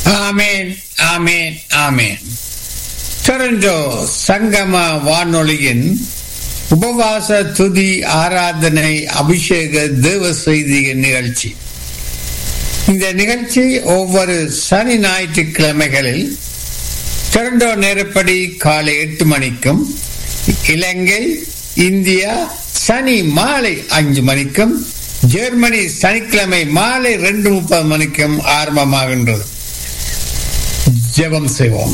ஆமேன் ஆமேன் ஆமேன் Toronto சங்கம வானொலியின் உபவாச துதி ஆராதனை அபிஷேக தேவ செய்தியின் நிகழ்ச்சி இந்த நிகழ்ச்சி ஒவ்வொரு சனி ஞாயிற்றுக்கிழமைகளில் டொரண்டோ நேரப்படி காலை எட்டு மணிக்கும் இலங்கை இந்தியா சனி மாலை அஞ்சு மணிக்கும் ஜெர்மனி சனிக்கிழமை மாலை ரெண்டு முப்பது மணிக்கும் ஆரம்பமாகின்றது ஜெபம் செய்வோம்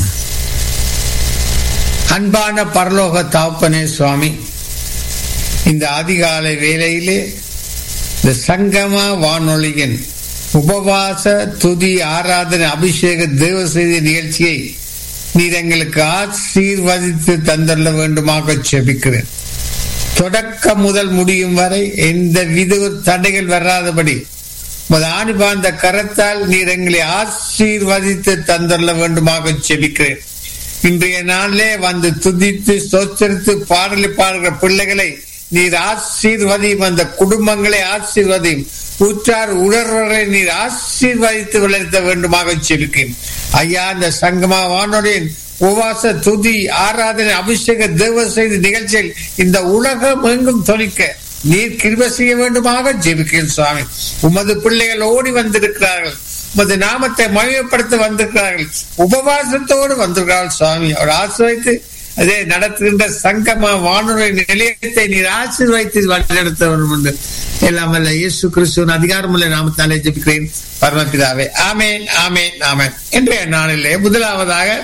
அன்பான பரலோக தாப்பனே சுவாமி இந்த அதிகாலை வேளையிலே இந்த சங்கம வானொலியின் உபவாச துதி ஆராதனை அபிஷேக தேவ செய்தி நிகழ்ச்சியை நீர் எங்களுக்கு ஆசீர்வதித்து தந்துள்ள வேண்டுமாக செபிக்கிறேன் தொடக்க முதல் முடியும் வரை எந்த வித தடைகள் வராதபடி ஆணிபாந்த கரத்தால் நீர் எங்களை ஆசீர்வதித்து தந்துள்ள வேண்டுமாக செபிக்கிறேன் இன்றைய நாளிலே வந்து துதித்து சோச்சரித்து பாடலை பாடுகிற பிள்ளைகளை நீர் ஆசீர்வதியும் அந்த குடும்பங்களை ஆசீர்வதியும் உற்றார் உணர்வர்களை நீர் ஆசீர்வதித்து வளர்த்த வேண்டுமாக செபிக்கிறேன் ஐயா இந்த சங்கமா வானொலியின் உவாச துதி ஆராதனை அபிஷேக தேவ செய்தி நிகழ்ச்சியில் இந்த உலகம் எங்கும் தொழிக்க நீர் கிருப செய்ய வேண்டுமாக ஜெபிக்கிறேன் சுவாமி உமது பிள்ளைகள் ஓடி வந்திருக்கிறார்கள் உமது நாமத்தை மகிமைப்படுத்த வந்திருக்கிறார்கள் உபவாசத்தோடு வந்திருக்கிறார்கள் சுவாமி அவர் ஆசிர்வைத்து அதே நடத்துகின்ற சங்கம வானொலி நிலையத்தை நீர் ஆசீர்வைத்து வழிநடத்த வேண்டும் என்று எல்லாம் அல்ல இயேசு கிறிஸ்துவின் அதிகாரமுள்ள நாமத்தாலே ஜெபிக்கிறேன் பரமபிதாவே ஆமேன் ஆமேன் ஆமேன் இன்றைய நாளிலே முதலாவதாக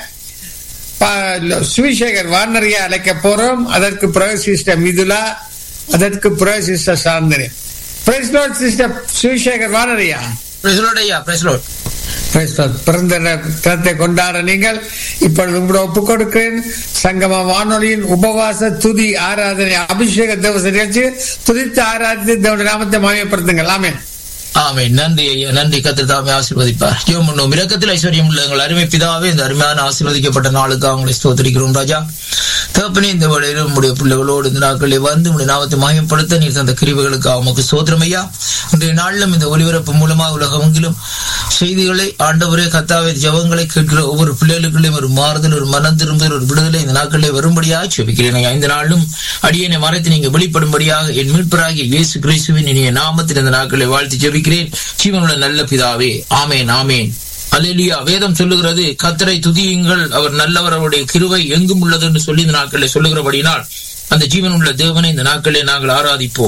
சுவிசேகர் வானரியா அழைக்க போறோம் அதற்கு பிறகு சிஸ்டர் மிதுலா அதற்கு பிறகு சிஸ்டர் சாந்தனி பிரைஸ்லோட் சிஸ்டர் சுவிசேகர் வானரியா பிரைஸ்லோட் ஐயா பிரைஸ்லோட் பிறந்த தினத்தை கொண்டாட நீங்கள் இப்பொழுது உங்களோட ஒப்புக் கொடுக்கிறேன் சங்கம வானொலியின் உபவாச துதி ஆராதனை அபிஷேக தேவச நிகழ்ச்சி துதித்து ஆராதித்து தேவனுடைய நாமத்தை மாயப்படுத்துங்கள் ஆமே ஆமே நன்றி ஐயா நன்றி கத்திர தாமே ஆசீர்வதிப்பார் ஜீவம் பண்ணும் இரக்கத்தில் ஐஸ்வர்யம் உள்ள எங்கள் அருமை பிதாவே இந்த அருமையான ஆசீர்வதிக்கப்பட்ட நாளுக்கு அவங்களை ஸ்தோத்திரிக்கிறோம் ராஜா தகப்பனே இந்த வேளையில் உங்களுடைய பிள்ளைகளோடு இந்த நாட்களில் வந்து உங்களுடைய நாமத்தை மாயப்படுத்த நீர் தந்த கிரிவுகளுக்கு அவனுக்கு சோதரம் ஐயா இன்றைய நாளிலும் இந்த ஒலிபரப்பு மூலமாக உலகமெங்கிலும் செய்திகளை ஆண்டவரே கத்தாவை ஜபங்களை கேட்கிற ஒவ்வொரு பிள்ளைகளுக்குள்ளேயும் ஒரு மாறுதல் ஒரு மனம் திரும்புதல் ஒரு விடுதலை இந்த நாட்களில் வரும்படியாக செபிக்கிறேன் ஐயா இந்த நாளிலும் அடியனை மறைத்து நீங்க வெளிப்படும்படியாக என் மீட்பராகிய இயேசு கிறிஸ்துவின் இனிய நாமத்தில் இந்த நாட்களை வாழ்த்து ஜெபிக்கிறேன் ஜீவனுள்ள நல்ல பிதாவே ஆமேன் ஆமேன் அலேலியா வேதம் சொல்லுகிறது கத்தரை துதியுங்கள் அவர் நல்லவர் அவருடைய கிருவை எங்கும் உள்ளது என்று சொல்லி இந்த நாட்களில் சொல்லுகிறபடினால் அந்த ஜீவன் உள்ள தேவனை இந்த நாட்களில் நாங்கள் ஆராதிப்போம்